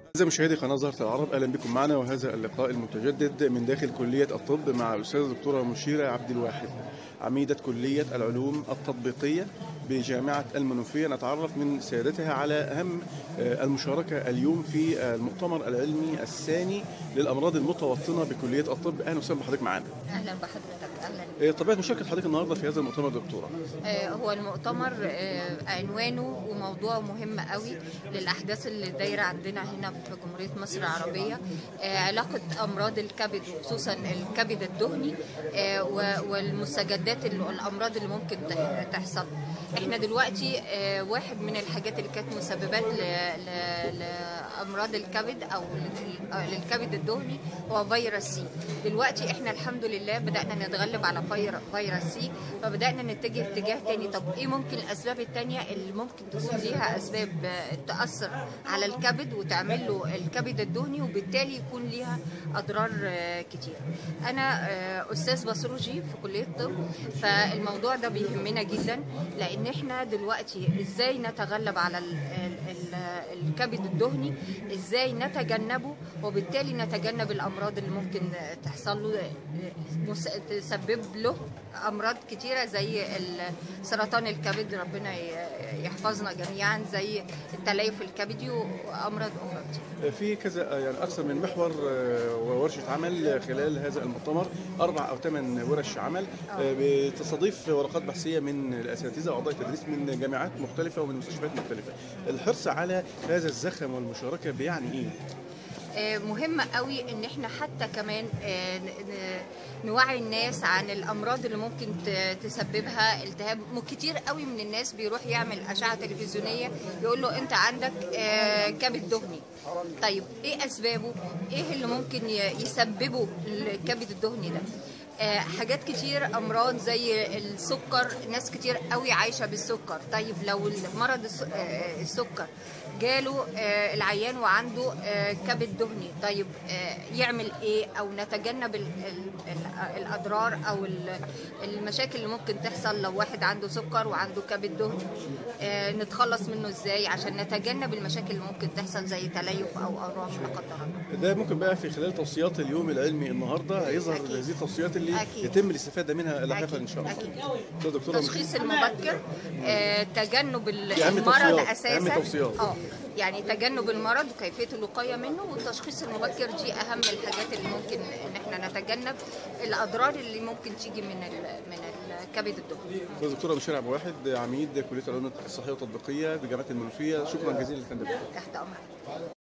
أعزائي مشاهدي قناة زهرة العرب أهلا بكم معنا وهذا اللقاء المتجدد من داخل كلية الطب مع الأستاذة الدكتورة مشيرة عبد الواحد عميدة كلية العلوم التطبيقية بجامعة المنوفية نتعرف من سيادتها على أهم آه، المشاركة اليوم في آه، المؤتمر العلمي الثاني للأمراض المتوطنة بكلية الطب أهلا وسهلا بحضرتك معنا اهلا بحضرتك اهلا آه، طبيعة مشاركة حضرتك النهاردة في هذا المؤتمر دكتورة آه، هو المؤتمر آه، عنوانه وموضوعه مهم قوي للاحداث اللي دايره عندنا هنا في جمهوريه مصر العربيه آه، علاقه امراض الكبد وخصوصا الكبد الدهني آه، و- والمستجدات ال- الامراض اللي ممكن تح- تحصل احنا دلوقتي آه، واحد من الحاجات اللي كانت مسببات ل- ل- لامراض الكبد او لل- آه، للكبد الدهني هو فيروس سي دلوقتي احنا الحمد لله بدانا نتغلب على فير- فيروس سي فبدانا نتجه اتجاه تاني طب ايه ممكن الاسباب التانية اللي ممكن تكون ليها اسباب آه، تاثر على الكبد وتعمل له الكبد الدهني وبالتالي يكون ليها اضرار آه، كتير انا آه، استاذ بصروجي في كليه الطب فالموضوع ده بيهمنا جدا لان احنا دلوقتي ازاي نتغلب على ال- ال- ال- الكبد الدهني ازاي نتجنبه وبالتالي نتجنب الامراض اللي ممكن تحصل له مس- تسبب له امراض كتيره زي ال- سرطان الكبد ربنا ي- يحفظنا جميعا زي التليف الكبدي وامراض اخرى كتير في كذا يعني اكثر من محور آه، وورشه عمل خلال هذا المؤتمر اربع او ثمان ورش عمل آه، بتستضيف ورقات بحثيه من الاساتذه واعضاء التدريس من جامعات مختلفه ومن مستشفيات مختلفه الحرص على هذا الزخم والمشاركه بيعني ايه آه، مهم قوي ان احنا حتى كمان آه، ن- ن- نوعي الناس عن الامراض اللي ممكن ت- تسببها التهاب م- كتير قوي من الناس بيروح يعمل اشعه تلفزيونيه يقول له انت عندك آه، كبد دهني طيب ايه اسبابه ايه اللي ممكن ي- يسببه الكبد الدهني ده آه، حاجات كتير امراض زي السكر ناس كتير قوي عايشه بالسكر طيب لو المرض الس- آه، السكر جاله آه، العيان وعنده آه، كبد دهني طيب آه، يعمل ايه او نتجنب ال- ال- ال- الاضرار او ال- المشاكل اللي ممكن تحصل لو واحد عنده سكر وعنده كبد دهني آه، نتخلص منه ازاي عشان نتجنب المشاكل اللي ممكن تحصل زي تليف او اورام لا قدر الله ده ممكن بقى في خلال توصيات اليوم العلمي النهارده هيظهر أكيد. هذه التوصيات اللي أكيد. يتم الاستفاده منها لاحقا أكيد. ان شاء الله أكيد. ده دكتوره التشخيص المبكر آه، تجنب ال- أهم المرض توصيات، اساسا أهم توصيات. اه يعني تجنب المرض وكيفيه الوقايه منه والتشخيص المبكر دي اهم الحاجات اللي ممكن ان احنا نتجنب الاضرار اللي ممكن تيجي من ال من الكبد الدهني أستاذ دكتوره بشير عبد واحد عميد كليه العلوم الصحيه والتطبيقيه بجامعه المنوفيه شكرا جزيلا لك تحت امرك